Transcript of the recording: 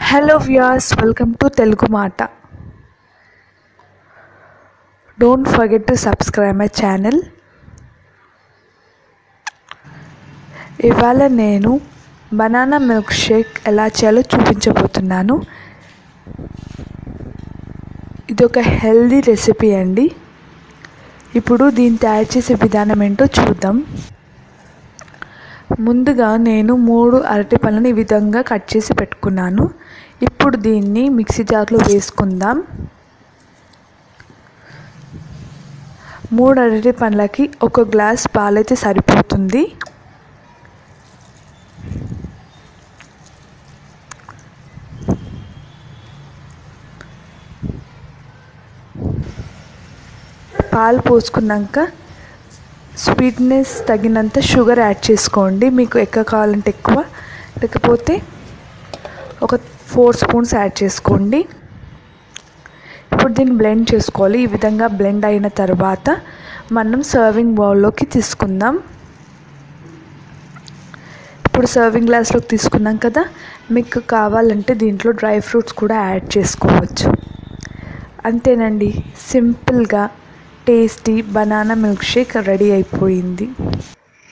hello viewers welcome to Telugu Maata don't forget to subscribe my channel ఇవాళ నేను banana milk Sheikh ఎలా చేయాలో చూపించబోతున్నాను ఇది ఒక హెల్దీ రెసిపీ అండి ఇప్పుడు దీన్ని తయారు చేసే విధానం ఏంటో చూద్దాం ముందుగా నేను మూడు అరటి పళ్ళని ఈ విధంగా కట్ చేసి పెట్టుకున్నాను ఇప్పుడు దీన్ని మిక్సీ జార్లో వేసుకుందాం మూడు అరటి పండ్లకి ఒక గ్లాస్ పాలైతే సరిపోతుంది పాలు పోసుకున్నాక స్వీట్నెస్ తగినంత షుగర్ యాడ్ చేసుకోండి మీకు ఎక్కువ కావాలంటే ఎక్కువ లేకపోతే ఒక ఫోర్ స్పూన్స్ యాడ్ చేసుకోండి ఇప్పుడు దీన్ని బ్లెండ్ చేసుకోవాలి ఈ విధంగా బ్లెండ్ అయిన తర్వాత మనం సర్వింగ్ బౌల్లోకి తీసుకుందాం ఇప్పుడు సర్వింగ్ గ్లాస్లోకి తీసుకున్నాం కదా మీకు కావాలంటే దీంట్లో డ్రై ఫ్రూట్స్ కూడా యాడ్ చేసుకోవచ్చు అంతేనండి సింపుల్గా tasty banana milk shake ready అయిపోయింది